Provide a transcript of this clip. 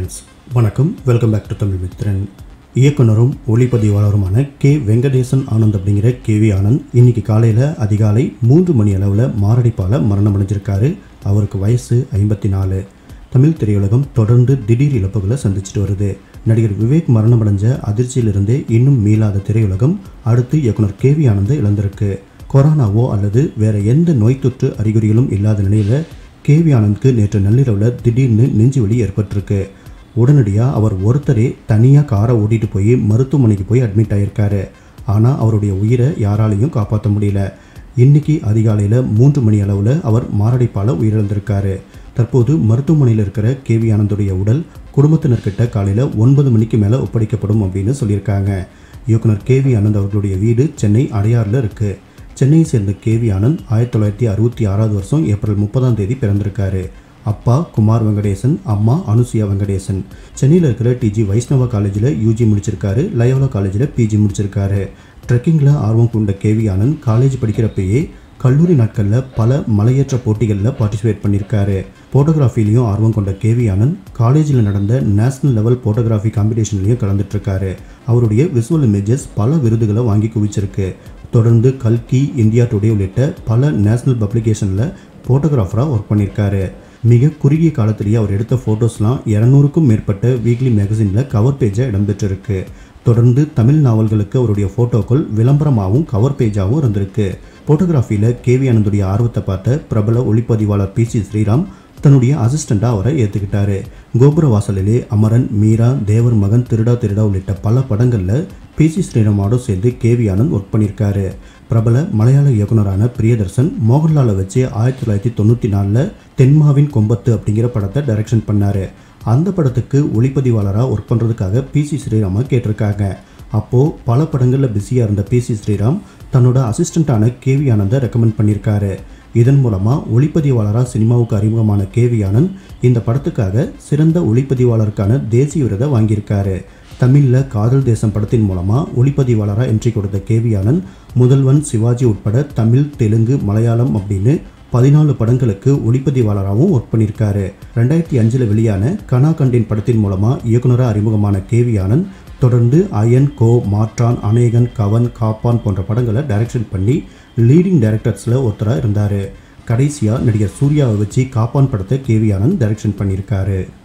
friends வணக்கம் welcome back to Tamil Mithran இயக்குனரும் ஒளிப்பதிவாளருமான கே வெங்கடேசன் ஆனந்த் அப்படிங்கிற கேவி ஆனந்த் இன்னைக்கு காலையில் அதிகாலை மூன்று மணி அளவில் மாரடைப்பால் மரணம் அடைஞ்சிருக்காரு அவருக்கு வயசு ஐம்பத்தி நாலு தமிழ் திரையுலகம் தொடர்ந்து திடீர் இழப்புகளை சந்திச்சுட்டு வருது நடிகர் விவேக் மரணமடைஞ்ச அதிர்ச்சியிலிருந்தே இன்னும் மீளாத திரையுலகம் அடுத்து இயக்குனர் கேவி ஆனந்தை இழந்திருக்கு கொரோனாவோ அல்லது வேற எந்த நோய் தொற்று அறிகுறிகளும் இல்லாத நிலையில் கேவி ஆனந்த்க்கு நேற்று நள்ளிரவில் திடீர்னு நெஞ்சு வலி ஏற்பட்டிருக்கு உடனடியாக அவர் ஒருத்தரே தனியாக காரை ஓட்டிட்டு போய் மருத்துவமனைக்கு போய் அட்மிட் ஆயிருக்காரு ஆனால் அவருடைய உயிரை யாராலையும் காப்பாற்ற முடியல இன்னைக்கு அதிகாலையில் மூன்று மணி அளவில் அவர் மாரடைப்பால் உயிரிழந்திருக்காரு தற்போது மருத்துவமனையில் இருக்கிற கேவி ஆனந்துடைய உடல் குடும்பத்தினர்கிட்ட காலையில் ஒன்பது மணிக்கு மேலே ஒப்படைக்கப்படும் அப்படின்னு சொல்லியிருக்காங்க இயக்குனர் கேவி ஆனந்த் அவர்களுடைய வீடு சென்னை அடையாறில் இருக்குது சென்னையை சேர்ந்த கேவி ஆனந்த் ஆயிரத்தி தொள்ளாயிரத்தி அறுபத்தி ஆறாவது வருஷம் ஏப்ரல் முப்பதாம் தேதி பிறந்திருக்காரு அப்பா குமார் வெங்கடேசன் அம்மா அனுசுயா வெங்கடேசன் சென்னையில் இருக்கிற டிஜி வைஷ்ணவா காலேஜில் யூஜி முடிச்சிருக்காரு லயோலா காலேஜில் பிஜி முடிச்சிருக்காரு ட்ரெக்கிங்கில் ஆர்வம் கொண்ட கேவி ஆனந்த் காலேஜ் படிக்கிறப்பயே கல்லூரி நாட்களில் பல மலையேற்ற போட்டிகளில் பார்ட்டிசிபேட் பண்ணியிருக்காரு ஃபோட்டோகிராஃபிலையும் ஆர்வம் கொண்ட கேவி ஆனந்த் காலேஜில் நடந்த நேஷனல் லெவல் ஃபோட்டோகிராஃபி காம்படிஷன்லையும் கலந்துட்டுருக்காரு அவருடைய விசுவல் இமேஜஸ் பல விருதுகளை வாங்கி குவிச்சிருக்கு தொடர்ந்து கல்கி இந்தியா டுடே உள்ளிட்ட பல நேஷனல் பப்ளிகேஷனில் ஃபோட்டோகிராஃபராக ஒர்க் பண்ணியிருக்காரு மிக குறுகிய காலத்திலேயே அவர் எடுத்த ஃபோட்டோஸ்லாம் இரநூறுக்கும் மேற்பட்ட வீக்லி மேகசினில் கவர் பேஜாக இடம்பெற்றிருக்கு தொடர்ந்து தமிழ் நாவல்களுக்கு அவருடைய ஃபோட்டோக்கள் விளம்பரமாகவும் கவர் பேஜாகவும் இருந்திருக்கு ஃபோட்டோகிராஃபியில் கேவி ஆனந்துடைய ஆர்வத்தை பார்த்த பிரபல ஒளிப்பதிவாளர் பி சி ஸ்ரீராம் தன்னுடைய அசிஸ்டண்ட்டாக அவரை ஏற்றுக்கிட்டாரு கோபுர வாசலிலே அமரன் மீரா தேவர் மகன் திருடா திருடா உள்ளிட்ட பல படங்களில் பி சி ஸ்ரீராமோடு சேர்ந்து கேவி ஆனந்த் ஒர்க் பண்ணியிருக்காரு பிரபல மலையாள இயக்குனரான பிரியதர்சன் மோகன்லாலை வச்சு ஆயிரத்தி தொள்ளாயிரத்தி தொண்ணூற்றி நாலில் தென்மாவின் கொம்பத்து அப்படிங்கிற படத்தை டைரக்ஷன் பண்ணார் அந்த படத்துக்கு ஒளிப்பதிவாளராக ஒர்க் பண்ணுறதுக்காக பி சி ஸ்ரீராமை கேட்டிருக்காங்க அப்போது பல படங்களில் பிஸியாக இருந்த பி சி ஸ்ரீராம் தன்னோட அசிஸ்டண்ட்டான கேவி ஆனந்தை ரெக்கமெண்ட் பண்ணியிருக்காரு இதன் மூலமாக ஒளிப்பதிவாளராக சினிமாவுக்கு அறிமுகமான கேவி ஆனந்த் இந்த படத்துக்காக சிறந்த ஒளிப்பதிவாளருக்கான தேசிய விருதை வாங்கியிருக்காரு தமிழில் காதல் தேசம் படத்தின் மூலமாக ஒளிப்பதிவாளராக என்ட்ரி கொடுத்த கேவி ஆனந்த் முதல்வன் சிவாஜி உட்பட தமிழ் தெலுங்கு மலையாளம் அப்படின்னு பதினாலு படங்களுக்கு ஒளிப்பதிவாளராகவும் ஒர்க் பண்ணியிருக்காரு ரெண்டாயிரத்தி அஞ்சில் வெளியான கனா கண்டின் படத்தின் மூலமாக இயக்குனராக அறிமுகமான கேவி ஆனந்த் தொடர்ந்து அயன் கோ மாற்றான் அநேகன் கவன் காப்பான் போன்ற படங்களை டைரக்ஷன் பண்ணி லீடிங் டைரக்டர்ஸில் ஒருத்தராக இருந்தார் கடைசியாக நடிகர் சூர்யாவை வச்சு காப்பான் படத்தை கேவி ஆனந்த் டைரக்ஷன் பண்ணியிருக்காரு